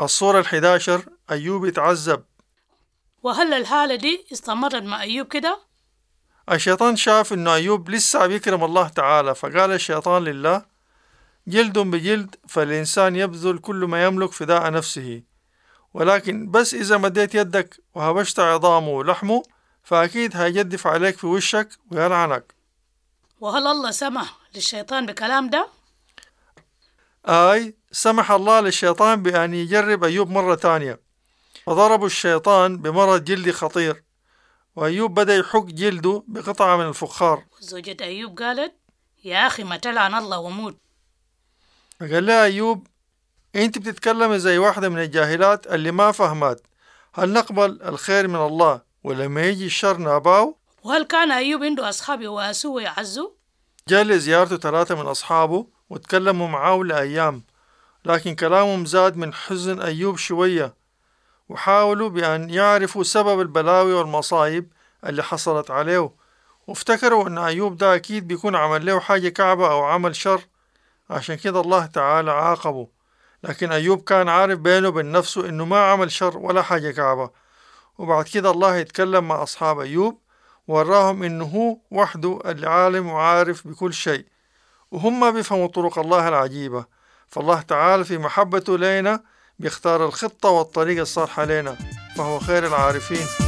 الصورة الحداشر أيوب يتعذب وهل الحالة دي استمرت مع أيوب كده؟ الشيطان شاف إنه أيوب لسه بيكرم الله تعالى فقال الشيطان لله جلد بجلد فالإنسان يبذل كل ما يملك فداء نفسه ولكن بس إذا مديت يدك وهبشت عظامه ولحمه فأكيد هيجدف عليك في وشك ويلعنك وهل الله سمح للشيطان بكلام ده؟ آي سمح الله للشيطان بأن يجرب أيوب مرة تانية فضربوا الشيطان بمرض جلدي خطير وأيوب بدأ يحك جلده بقطعة من الفخار وزوجة أيوب قالت يا أخي ما تلعن الله وموت فقال لها أيوب أنت بتتكلمي زي واحدة من الجاهلات اللي ما فهمت هل نقبل الخير من الله ولما يجي الشر ناباو وهل كان أيوب عنده أصحاب يواسوه ويعزوه؟ جاء لزيارته ثلاثة من أصحابه وتكلموا معاه لأيام لكن كلامهم زاد من حزن أيوب شوية وحاولوا بأن يعرفوا سبب البلاوي والمصايب اللي حصلت عليه وافتكروا أن أيوب ده أكيد بيكون عمل له حاجة كعبة أو عمل شر عشان كده الله تعالى عاقبه لكن أيوب كان عارف بينه وبين نفسه إنه ما عمل شر ولا حاجة كعبة وبعد كده الله يتكلم مع أصحاب أيوب وراهم إنه هو وحده اللي عالم وعارف بكل شيء وهم بيفهموا طرق الله العجيبة فالله تعالى في محبته لنا بيختار الخطة والطريقة الصالحة لنا فهو خير العارفين